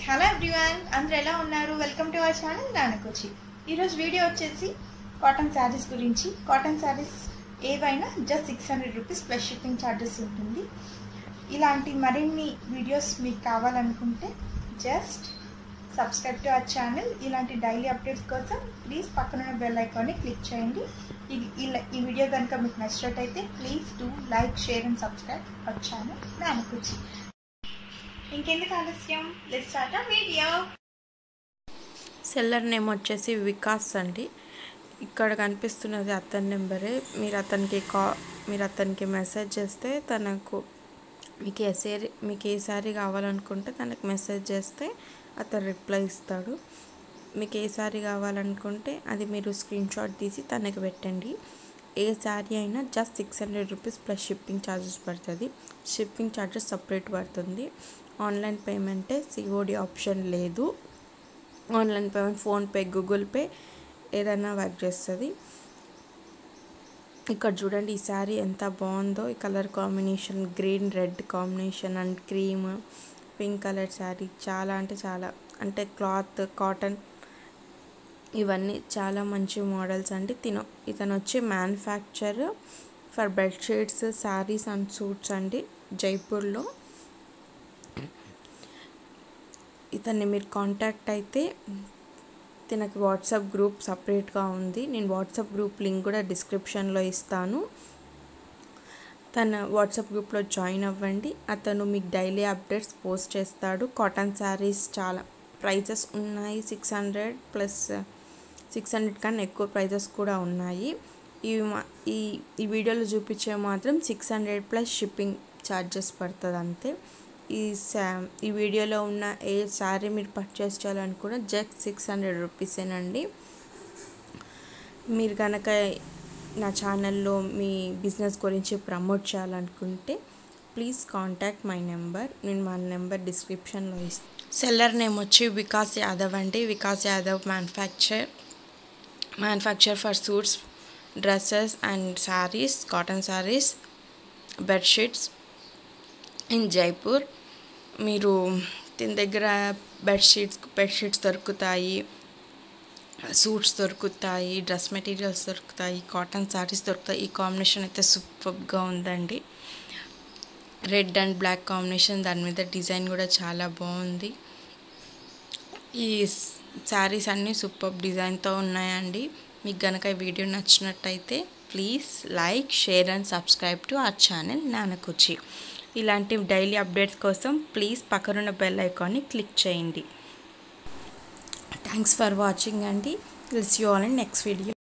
hello everyone అందరు ఎలా ఉన్నారు వెల్కమ్ టు అవర్ ఛానల్ నానకొచ్చి ఈరోజు వీడియో వచ్చేసి కాటన్ శారీస్ గురించి కాటన్ శారీస్ ఏవైనా just six hundred rupees plus shipping charges ఉంటుంది ఇలాంటి మరిన్ని వీడియోస్ మీకు కావాలనుకుంటే just subscribe to our channel ఇలాంటి డైలీ అప్డేట్స్ కోసం ప్లీజ్ పక్కన బెల్ ఐకాన్ని క్లిక్ చేయండి ఈ- ఇలా- ఈ వీడియో కనుక మీకు నచ్చినట్టయితే please do like share and subscribe our channel నానకొచ్చి ఇంకెందుకు ఆలస్యం లెట్స్ స్టార్ట్ ఆ వీడియో సెల్లర్ నేమ్ వచ్చేసి వికాస్ అండి ఇక్కడ కనిపిస్తున్నది అతని నెంబరే మీరు అతనికి కా మీరు అతనికి మెసేజ్ చేస్తే తనకు మీకు ఏ సారీ మీకు ఏ సారీ కావాలనుకుంటే తనకు మెసేజ్ చేస్తే అతను రిప్లై ఇస్తాడు మీకు ఏ సారీ కావాలనుకుంటే అది మీరు స్క్రీన్ షాట్ తీసి తనకి పెట్టండి ఏ శారీ అయినా just six hundred rupees plus shipping charges పడుతుంది షిప్పింగ్ ఛార్జెస్ సపరేట్ పడుతుంది ఆన్లైన్ పేమెంటే సిఓడి ఆప్షన్ లేదు online payment PhonePe Google pay ఏదైనా వర్క్ చేస్తుంది ఇక్కడ చూడండి ఈ శారీ ఎంత బాగుందో ఈ colour combination green red combination and cream pink colour sari చాలా అంటే చాలా అంటే క్లాత్ కాటన్ ఇవన్నీ చాలా మంచి మోడల్స్ అండి తిను ఇతను వచ్చి manufacture for bedsheets saris and suits అండి జైపూర్లో ఇతన్ని మీరు కాంటాక్ట్ అయితే తనకి వాట్సాప్ గ్రూప్ సపరేట్గా ఉంది నేను వాట్సాప్ గ్రూప్ లింక్ కూడా డిస్క్రిప్షన్లో ఇస్తాను తన వాట్సాప్ గ్రూప్లో జాయిన్ అవ్వండి అతను మీకు డైలీ అప్డేట్స్ పోస్ట్ చేస్తాడు కాటన్ శారీస్ చాలా ప్రైజెస్ ఉన్నాయి six hundred plus six hundred కన్నా ఎక్కువ ప్రైజెస్ కూడా ఉన్నాయి ఇవి మా ఈ ఈ వీడియోలో చూపించే మాత్రం six hundred plus shipping charges పడుతుంది అంతే ఈ శా ఈ వీడియోలో ఉన్న ఏ శారీ మీరు పర్చేస్ చేయాలనుకున్న జస్ట్ సిక్స్ హండ్రెడ్ రూపీసేనండి మీరు కనుక నా ఛానల్లో మీ బిజినెస్ గురించి ప్రమోట్ చేయాలనుకుంటే ప్లీజ్ కాంటాక్ట్ మై నెంబర్ నేను మా నెంబర్ డిస్క్రిప్షన్లో ఇస్తాను సెల్లర్ నేమ్ వచ్చి వికాస్ యాదవ్ అండి Vikas Yadav manufacture manufacture for suits dresses and saris cotton saris bedsheets in Jaipur మీరు దీని దగ్గర బెడ్షీట్స్ బెడ్షీట్స్ దొరుకుతాయి సూట్స్ దొరుకుతాయి డ్రెస్ మెటీరియల్స్ దొరుకుతాయి కాటన్ శారీస్ దొరుకుతాయి ఈ కాంబినేషన్ అయితే సూపర్గా ఉందండి రెడ్ అండ్ బ్లాక్ కాంబినేషన్ దాని మీద డిజైన్ కూడా చాలా బాగుంది ఈ శారీస్ అన్నీ సూపర్ డిజైన్తో ఉన్నాయండి మీకు కనుక ఈ వీడియో నచ్చినట్టయితే please like share and subscribe to our channel నానకుచి ఇలాంటి డైలీ అప్డేట్స్ కోసం ప్లీజ్ పక్కనున్న బెల్ ఐకాన్ని క్లిక్ చేయండి థ్యాంక్స్ ఫర్ వాచింగ్ అండి will see all and next video